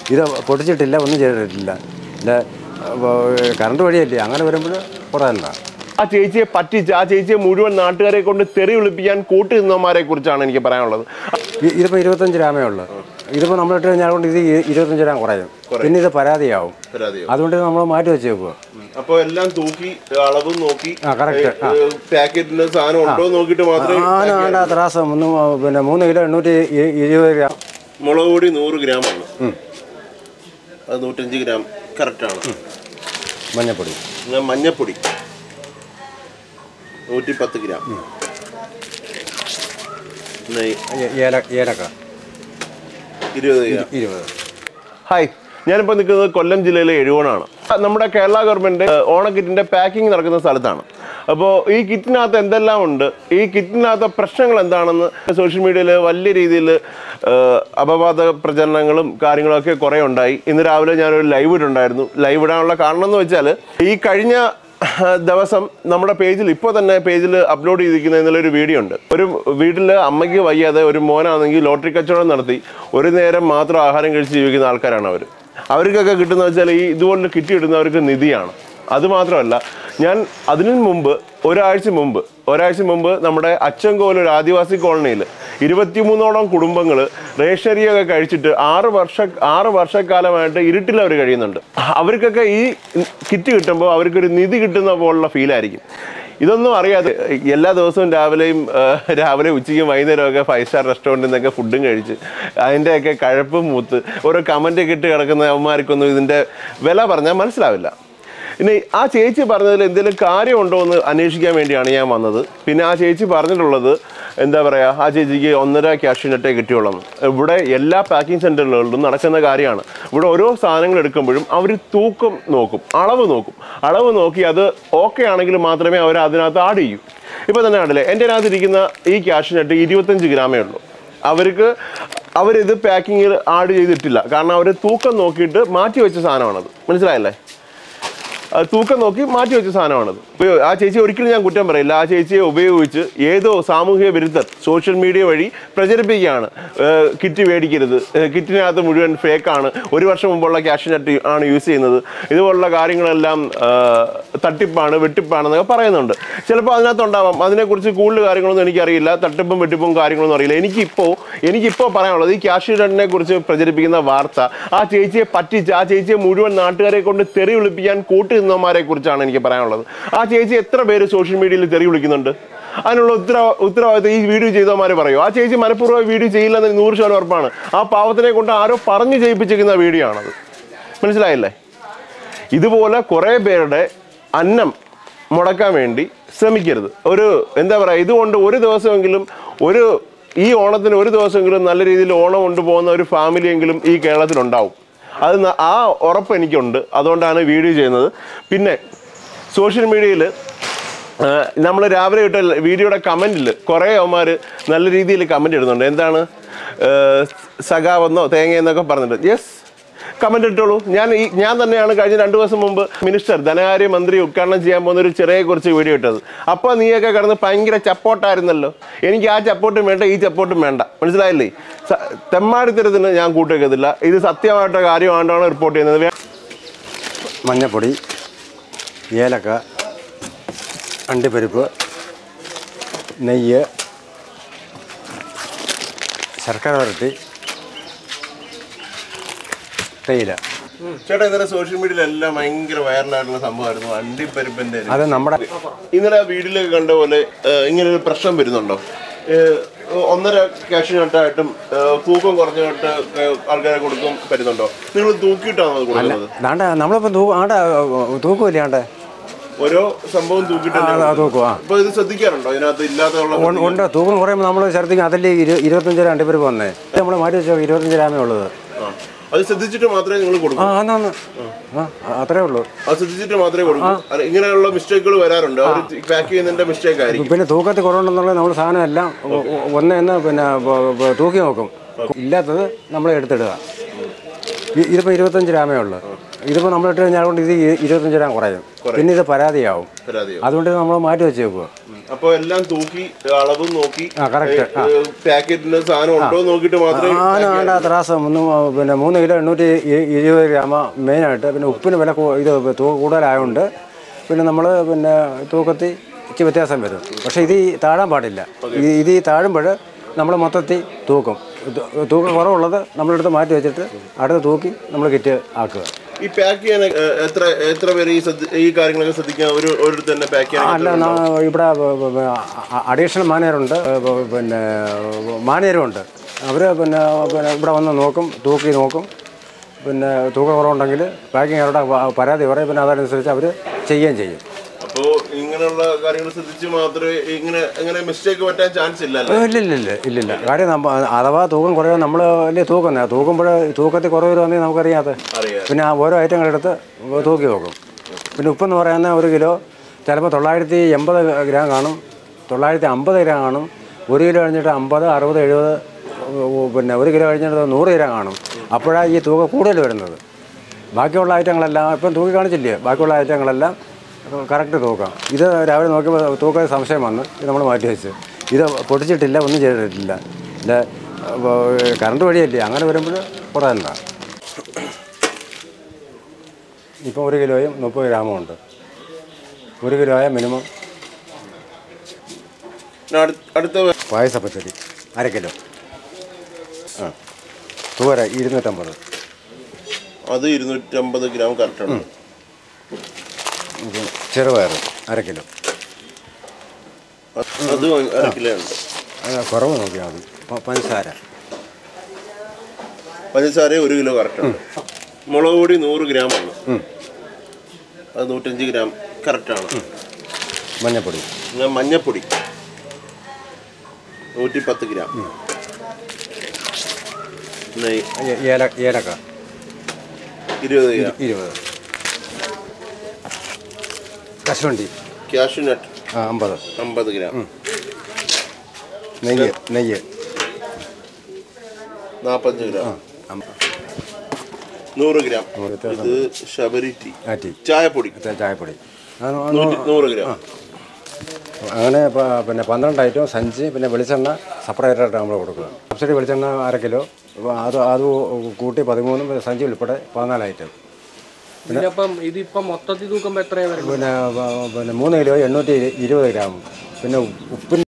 ഇത് പൊട്ടിച്ചിട്ടില്ല ഒന്നും ചെയ്തിട്ടില്ല ഇല്ല കറണ്ട് വഴിയല്ലേ അങ്ങനെ വരുമ്പോൾ കുറവല്ല ആ ചേച്ചിയെ പറ്റിച്ച് ആ ചേച്ചിയെ മുഴുവൻ നാട്ടുകാരെ കൊണ്ട് തെറി വിളിപ്പിക്കാൻ കൂട്ടി നിന്നവന്മാരെ കുറിച്ചാണ് എനിക്ക് പറയാനുള്ളത് ഇ- ഇതിപ്പോ ഇരുപത്തഞ്ച് ഗ്രാമേ ഉള്ളൂ ഇതിപ്പോ നമ്മൾ ഇട്ട് കഴിഞ്ഞാൽ കൊണ്ട് ഇത് ഇ- ഇരുപത്തഞ്ച് ഗ്രാം കുറയും പിന്നെ ഇത് പരാതിയാവും അതുകൊണ്ട് നമ്മൾ മാറ്റി വെച്ചേക്കുക അപ്പോൾ എല്ലാം തൂക്കി അളവും നോക്കി ആ കറക്റ്റ് ആ പാക്കറ്റിന്റെ സാധനം ഉണ്ടോ നോക്കിയിട്ട് മാത്രമേ ആന വേണ്ട ത്രാസം ഒന്ന് പിന്നെ മൂന്ന് കിലോ എണ്ണൂറ്റി ഇ- ഇരുപത് ഗ്രാം മുളക് പൊടി നൂറ് ഗ്രാം ആണ് അത് നൂറ്റഞ്ച് ഗ്രാം കറക്റ്റ് ആണ് മഞ്ഞപ്പൊടി പിന്നെ മഞ്ഞപ്പൊടി നൂറ്റി പത്ത് ഗ്രാം പിന്നെ ഏ- ഏല ഏലക്ക ഇരുപത് ഗ്രാം ഇരുപത് ഹായ് ഞാനിപ്പോൾ നിൽക്കുന്നത് കൊല്ലം ജില്ലയിലെ എഴുവണാണ് നമ്മുടെ കേരള ഗവൺമെൻറ് ഓണക്കിറ്റിൻ്റെ പാക്കിംഗ് നടക്കുന്ന സ്ഥലത്താണ് അപ്പോൾ ഈ കിറ്റിനകത്ത് എന്തെല്ലാം ഉണ്ട് ഈ കിറ്റിനകത്ത് പ്രശ്നങ്ങൾ എന്താണെന്ന് സോഷ്യൽ മീഡിയയിൽ വലിയ രീതിയിൽ അപവാദ പ്രചരണങ്ങളും കാര്യങ്ങളൊക്കെ കുറേ ഉണ്ടായി ഇന്ന് രാവിലെ ഞാനൊരു ലൈവ് ഇട്ടുണ്ടായിരുന്നു ലൈവ് ഇടാനുള്ള കാരണം എന്ന് വെച്ചാൽ ഈ കഴിഞ്ഞ ദിവസം നമ്മുടെ പേജിൽ ഇപ്പോൾ തന്നെ പേജിൽ അപ്ലോഡ് ചെയ്തിരിക്കുന്ന എന്നുള്ളൊരു വീഡിയോ ഉണ്ട് ഒരു വീട്ടിൽ അമ്മയ്ക്ക് വയ്യാതെ ഒരു മോനാണെങ്കിൽ ലോട്ടറി കച്ചവടം നടത്തി ഒരു നേരം മാത്രം ആഹാരം കഴിച്ച് ജീവിക്കുന്ന ആൾക്കാരാണ് അവർ അവർക്കൊക്കെ കിട്ടുന്ന വെച്ചാൽ ഈ ഇതുപോലെ കിറ്റ് കിട്ടുന്നവർക്ക് നിധിയാണ് അതുമാത്രമല്ല ഞാൻ അതിനു മുമ്പ് ഒരാഴ്ച മുമ്പ് ഒരാഴ്ച മുമ്പ് നമ്മുടെ അച്ചൻകോൽ ഒരു ആദിവാസി കോളനിയിൽ ഇരുപത്തിമൂന്നോളം കുടുംബങ്ങൾ റേഷനറിയൊക്കെ കഴിച്ചിട്ട് ആറ് വർഷ ആറ് വർഷക്കാലമായിട്ട് ഇരുട്ടിൽ അവർ കഴിയുന്നുണ്ട് അവർക്കൊക്കെ ഈ കിറ്റ് കിട്ടുമ്പോൾ അവർക്കൊരു നിധി കിട്ടുന്ന പോലുള്ള ഫീലായിരിക്കും ഇതൊന്നും അറിയാതെ എല്ലാ ദിവസവും രാവിലെയും ആ, രാവിലെ ഉച്ചയ്ക്കും വൈകുന്നേരമൊക്കെ ഫൈവ് സ്റ്റാർ റെസ്റ്റോറൻറ്റിൽ നിന്നൊക്കെ ഫുഡും കഴിച്ച് അതിൻ്റെയൊക്കെ കഴപ്പും മൂത്ത് ഓരോ കമൻ്റൊക്കെ ഇട്ട് കിടക്കുന്ന അവന്മാർക്കൊന്നും ഇതിൻ്റെ വില പറഞ്ഞാൽ മനസ്സിലാവില്ല ഇനി ആ ചേച്ചി പറഞ്ഞതിൽ എന്തെങ്കിലും കാര്യമുണ്ടോ എന്ന് അന്വേഷിക്കാൻ വേണ്ടിയാണ് ഞാൻ വന്നത് പിന്നെ ആ ചേച്ചി പറഞ്ഞിട്ടുള്ളത് എന്താ പറയുക ആ ചേച്ചിക്ക് ഒന്നര ക്യാഷ് നെറ്റേ കിട്ടിയുള്ളൂ ഇവിടെ എല്ലാ പാക്കിംഗ് സെൻറ്ററുകളിലും നടക്കുന്ന കാര്യമാണ് ഇവിടെ ഓരോ സാധനങ്ങൾ എടുക്കുമ്പോഴും അവർ തൂക്കം നോക്കും അളവ് നോക്കും അളവ് നോക്കി അത് ഓക്കെ ആണെങ്കിൽ മാത്രമേ അവർ അതിനകത്ത് ആഡ് ചെയ്യൂ ഇപ്പോൾ തന്നെ കണ്ടില്ലേ എൻ്റെ അതിനകത്ത് ഇരിക്കുന്ന ഈ ക്യാഷ് നെറ്റ് ഇരുപത്തഞ്ച് ഗ്രാമേ ഉള്ളൂ അവർക്ക് അവരിത് പാക്കിങ്ങിൽ ആഡ് ചെയ്തിട്ടില്ല കാരണം അവർ തൂക്കം നോക്കിയിട്ട് മാറ്റി വെച്ച സാധനമാണത് മനസ്സിലായല്ലേ അത് തൂക്കം നോക്കി മാറ്റി വെച്ച സാധനമാണത് ഉപയോ ആ ചേച്ചി ഒരിക്കലും ഞാൻ കുറ്റം പറയില്ല ആ ചേച്ചിയെ ഉപയോഗിച്ച് ഏതോ സാമൂഹിക വിരുദ്ധർ സോഷ്യൽ മീഡിയ വഴി പ്രചരിപ്പിക്കുകയാണ് ഏഹ് കിറ്റ് മേടിക്കരുത് ഏഹ് കിറ്റിനകത്ത് മുഴുവൻ ഫേക്കാണ് ഒരു വർഷം മുമ്പുള്ള ക്യാഷ് നെറ്റ് ആണ് യൂസ് ചെയ്യുന്നത് ഇതുപോലുള്ള കാര്യങ്ങളെല്ലാം ഏഹ് തട്ടിപ്പാണ് വെട്ടിപ്പാണെന്നൊക്കെ പറയുന്നുണ്ട് ചിലപ്പോൾ അതിനകത്തുണ്ടാവാം അതിനെക്കുറിച്ച് കൂടുതൽ കാര്യങ്ങളൊന്നും എനിക്കറിയില്ല തട്ടിപ്പും വെട്ടിപ്പും കാര്യങ്ങളൊന്നും അറിയില്ല എനിക്കിപ്പോൾ എനിക്കിപ്പോൾ പറയാനുള്ളത് ഈ ക്യാഷ് നെറ്റിനെ കുറിച്ച് പ്രചരിപ്പിക്കുന്ന വാർത്ത ആ ചേച്ചിയെ പറ്റിച്ച് ആ ചേച്ചിയെ മുഴുവൻ നാട്ടുകാരെ കൊണ്ട് തെറി വിളിപ്പിക്കാൻ കൂട്ടി നിന്നവന്മാരെ കുറിച്ചാണ് എനിക്ക് പറയാനുള്ളത് ആ ചേച്ചി എത്ര പേര് സോഷ്യൽ മീഡിയയിൽ തെറി വിളിക്കുന്നുണ്ട് അതിനുള്ള ഉത്തരവ ഉത്തരവാദിത്തം ഈ വീഡിയോ ചെയ്തവന്മാരെ പറയൂ ആ ചേച്ചി മനഃപൂർവ്വം വീഡിയോ ചെയ്യില്ലെന്ന് നൂറ് ശതമാനം ഉറപ്പാണ് ആ പാവത്തിനെ കൊണ്ട് ആരോ പറഞ്ഞു ചെയ്യിപ്പിച്ചിരിക്കുന്ന വീഡിയോ ആണത് മനസ്സിലായില്ലേ ഇതുപോലെ കുറേ പേരുടെ അന്നം മുടക്കാൻ വേണ്ടി ശ്രമിക്കരുത് ഒരു എന്താ പറയുക ഇതുകൊണ്ട് ഒരു ദിവസമെങ്കിലും ഒരു ഈ ഓണത്തിന് ഒരു ദിവസമെങ്കിലും നല്ല രീതിയിൽ ഓണം കൊണ്ടുപോകുന്ന ഒരു ഫാമിലിയെങ്കിലും ഈ കേരളത്തിലുണ്ടാവും അത് ന- ആ ഉറപ്പ് എനിക്കുണ്ട് അതുകൊണ്ടാണ് വീഡിയോ ചെയ്യുന്നത് പിന്നെ സോഷ്യൽ മീഡിയയിൽ നമ്മൾ രാവിലെ ഇട്ട വീഡിയോയുടെ കമൻറ്റിൽ കുറേ അവന്മാർ നല്ല രീതിയിൽ കമൻറ്റ് ഇടുന്നുണ്ട് എന്താണ് ഏഹ് സഖാവെന്നോ തേങ്ങയെന്നൊക്കെ പറഞ്ഞിട്ട് യെസ് കമന്റ് ഇട്ടോളൂ ഞാൻ ഈ ഞാൻ തന്നെയാണ് കഴിഞ്ഞ രണ്ടു ദിവസം മുമ്പ് മിനിസ്റ്റർ ധനകാര്യ മന്ത്രി ഉദ്ഘാടനം ചെയ്യാൻ പോകുന്ന ഒരു ചെറിയ കുറിച്ച് വീഡിയോ ഇട്ടത് അപ്പോൾ നീയൊക്കെ കിടന്ന് ഭയങ്കര ചപ്പോട്ടായിരുന്നല്ലോ എനിക്ക് ആ ചപ്പോട്ടും വേണ്ട ഈ ചപ്പോട്ടും വേണ്ട മനസ്സിലായില്ലേ സ- തെമ്മാടിത്തരത്തിന് ഞാൻ കൂട്ടുവെക്കത്തില്ല ഇത് സത്യമായിട്ട കാര്യമാണ്ടാണ് റിപ്പോർട്ട് ചെയ്യുന്നത് വേ- മഞ്ഞപ്പൊടി ഏലക്ക അണ്ടിപ്പരിപ്പ് നെയ്യ് ശർക്കര വരട്ടി തേയില ചേട്ടാ ഇന്നലെ സോഷ്യൽ മീഡിയയിൽ എല്ലാം ഭയങ്കര വൈറലായിട്ടുള്ള സംഭവമായിരുന്നു അണ്ടിപ്പരിപ്പിന്റെ അത് നമ്മുടെ ഇന്നലെ ആ വീഡിയോയിലൊക്കെ കണ്ട പോലെ ഏഹ്, ഇങ്ങനെ ഒരു പ്രശ്നം വരുന്നുണ്ടോ ഏഹ്, ഒന്നര ക്യാഷ് നട്ടായിട്ടും തൂക്കം കുറഞ്ഞിട്ട് ആൾക്കാരെ കൊടുക്കും വരുന്നുണ്ടോ നിങ്ങൾ തൂക്കിയിട്ടാണോ അത് കൊടുക്കുന്നത് ദാണ്ട നമ്മളിപ്പം തൂ ആണ്ട തൂക്കുമില്ല ആണ്ടെ ഓരോ സംഭവം തൂക്കിയിട്ടല്ലേ ആ, തൂക്കും ആ അപ്പൊ ഇത് ശ്രദ്ധിക്കാറുണ്ടോ ഇതിനകത്ത് ഇല്ലാത്തുള്ള ഉൺ- ഉണ്ട് തൂക്കം കുറയുമ്പോൾ നമ്മൾ ശ്രദ്ധിക്കും അതല്ലേ ഇരു ഇരുപത്തഞ്ച് രൂപ അണ്ടിപ്പരിപ്പ് വന്നേ നമ്മൾ മാറ്റി വെച്ചോ ഇരുപത്തഞ്ച് ഗ്രാമേ ഉള്ളത് ആ. അത് ശ്രദ്ധിച്ചിട്ട് മാത്രമേ നിങ്ങൾ കൊടുക്കൂ ആ ആന്നാന്ന് ആ അത്രേ ഉള്ളൂ അത് ശ്രദ്ധിച്ചിട്ട് മാത്രമേ കൊടുക്കൂ അല്ല, ഇങ്ങനെയുള്ള മിസ്റ്റേക്കുകൾ വരാറുണ്ട് അവർ പാക്ക് ചെയ്യുന്നതിന്റെ മിസ്റ്റേക്ക് ആയിരിക്കും പിന്നെ തൂക്കത്തിൽ കുറവുണ്ടെന്നുള്ളത് നമ്മൾ സാധനം എല്ലാം ഒ- ഒ- ഒന്നേന്ന് പിന്നെ ബ- ബ- തൂക്കി നോക്കും ഇല്ലാത്തത് നമ്മൾ എടുത്തിടുക ഇ- ഇതിപ്പോൾ ഇരുപത്തഞ്ച് ഗ്രാമേ ഉള്ളൂ ഇതിപ്പോൾ നമ്മൾ ഇട്ട് കഴിഞ്ഞാൽ കൊണ്ട് ഇത് ഇ- ഇരുപത്തഞ്ച് ഗ്രാം കുറയും പിന്നെ ഇത് പരാതിയാവും പരാതിയോ അതുകൊണ്ട് നമ്മൾ മാറ്റി വെച്ചേക്കുക അപ്പൊ എല്ലാം തൂക്കി അളവും നോക്കി ആ കറക്റ്റ് ആ പാക്കറ്റിന് സാധനം ഉണ്ടോ നോക്കിയിട്ട് മാത്രമേ ആന ആണ്ട ത്രാസ് മൂന്ന് പിന്നെ മൂന്ന് കിലോ എണ്ണൂറ്റി ഇ- ഇരുപത് ഗ്രാമ മെയിനായിട്ട് പിന്നെ ഉപ്പിന് വില കൂ- ഇത് തൂക്കം കൂടുതലായതുകൊണ്ട് പിന്നെ നമ്മൾ പിന്നെ തൂക്കത്തിൽ ഇച്ചിരി വ്യത്യാസം വരും പക്ഷേ ഇത് ഈ താഴാൻ പാടില്ല ഈ- ഇത് ഈ താഴുമ്പോൾ നമ്മൾ മൊത്തത്തിൽ തൂക്കും ഇത് തൂക്കം കുറവുള്ളത് നമ്മളെടുത്ത് മാറ്റി വെച്ചിട്ട് അടുത്ത് തൂക്കി നമ്മൾ കിറ്റ് ആക്കുക ഈ പാക്ക് ചെയ്യാൻ ഏഹ്, എത്ര എത്ര പേര് ഈ ശ്രദ്ധ- ഈ കാര്യങ്ങളൊക്കെ ശ്രദ്ധിക്കാൻ ഒരു ഒരു തന്നെ പാക്ക് ചെയ്യാൻ അല്ല ന- ഇവിടെ അഡീഷണൽ മാനേജറുണ്ട് പിന്നെ മാനേജരും ഉണ്ട് അവർ പിന്നെ പിന്നെ ഇവിടെ വന്ന് നോക്കും തൂക്കി നോക്കും പിന്നെ തൂക്കം കുറവുണ്ടെങ്കിൽ പാക്കിംഗ് അവരുടെ പ- പരാതി പറയും പിന്നെ അതനുസരിച്ച് അവർ ചെയ്യുകയും ചെയ്യും അപ്പോ ഇങ്ങനെയുള്ള കാര്യങ്ങൾ ശ്രദ്ധിച്ച് മാത്രമേ ഇങ്ങനെ ഇങ്ങനെ മിസ്റ്റേക്ക് പറ്റാൻ ചാൻസ് ഇല്ലല്ലോ ഇല്ല ഇല്ല ഇല്ല ഇല്ലില്ല കാര്യം നമ്മ അഥവാ തൂക്കം കുറയുക നമ്മൾ വലിയ തൂക്കുന്നത് തൂക്കുമ്പോൾ തൂക്കത്തിൽ കുറവ് വരുവാണെങ്കിൽ നമുക്കറിയാതെ അറിയാം പിന്നെ ആ ഓരോ ഐറ്റങ്ങളെടുത്ത് തൂക്കി നോക്കും പിന്നെ ഉപ്പെന്ന് പറയുന്ന ഒരു കിലോ ചിലപ്പോൾ തൊള്ളായിരത്തി എൺപത് ഗ്രാം കാണും തൊള്ളായിരത്തി അമ്പത് ഗ്രാം കാണും ഒരു കിലോ കഴിഞ്ഞിട്ട് അമ്പത് അറുപത് എഴുപത് പിന്നെ ഒരു കിലോ കഴിഞ്ഞിട്ട് നൂറ് ഗ്രാം കാണും അപ്പോഴാണ് ഈ തൂക്കം കൂടുതൽ വരുന്നത് ബാക്കിയുള്ള ഐറ്റങ്ങളെല്ലാം ഇപ്പം തൂക്കി കാണിച്ചില്ലേ ബാക്കിയുള്ള ഐറ്റങ്ങളെല്ലാം കറക്റ്റ് തൂക്കാം ഇത് രാവിലെ നോക്കിയപ്പോൾ തൂക്കം സംശയം വന്ന് ഇത് നമ്മൾ മാറ്റി വെച്ച് ഇത് പൊട്ടിച്ചിട്ടില്ല ഒന്നും ചെയ്തിട്ടില്ല ഇത് കറണ്ട് വഴിയല്ലേ അങ്ങനെ വരുമ്പോൾ കുറയണ്ട ഇപ്പം ഒരു കിലോയും മുപ്പത് ഗ്രാമും ഉണ്ട് ഒരു കിലോയ മിനിമം പിന്നെ അടുത്ത- അടുത്ത പായസപ്പച്ചടി അര കിലോ ആ തൂവര ഇരുന്നൂറ്റമ്പത് അത് ഇരുന്നൂറ്റമ്പത് ഗ്രാം കറക്റ്റാണ് ഇത് ചെറുപയർ അര കിലോ അത് അര കിലോ ഉണ്ട് അത് കുറവ് നോക്കിയാൽ മതി പ- പഞ്ചസാര പഞ്ചസാര ഒരു കിലോ കറക്റ്റാണ് മുളക് പൊടി നൂറ് ഗ്രാം ആണ് ഉം. അത് നൂറ്റഞ്ച് ഗ്രാം കറക്റ്റാണ് മഞ്ഞപ്പൊടി പിന്നെ മഞ്ഞപ്പൊടി നൂറ്റി പത്ത് ഗ്രാം നെയ് ഏ- ഏല ഏലക്ക ഇരുപത് ഗ്രാം ഇരുപത് കശുവണ്ടി ക്യാഷ് നട്ട് ആ അമ്പത് അമ്പത് ഗ്രാം നെയ്യ് നെയ്യ് നാൽപ്പത്തഞ്ച് ഗ്രാം അമ്പ- നൂറ് ഗ്രാം വ്യത്യാസം. ഇത് ശബരി ടീ ആറ്റി ചായപ്പൊടി ഇത് ചായപ്പൊടി അത് നൂറ്റി നൂറ് ഗ്രാം അങ്ങനെ പ- പിന്നെ പന്ത്രണ്ട് ഐറ്റം സഞ്ചി പിന്നെ വെളിച്ചെണ്ണ സെപ്പറേറ്റ് ആയിട്ട് നമ്മൾ കൊടുക്കുക സബ്സിഡി വെളിച്ചെണ്ണ അര കിലോ അപ്പോൾ അത് അത് കൂട്ടി പതിമൂന്നും പിന്നെ സഞ്ചി ഉൾപ്പെടെ പതിനാല് ഐറ്റം ഇതിനപ്പം ഇതിപ്പം മൊത്തത്തിൽ തൂക്കുമ്പോൾ എത്രയാണ് വരുന്നത് പിന്നെ പ- പിന്നെ മൂന്ന് കിലോ എണ്ണൂറ്റി ഇരുപത് ഗ്രാം പിന്നെ ഉപ്പിന്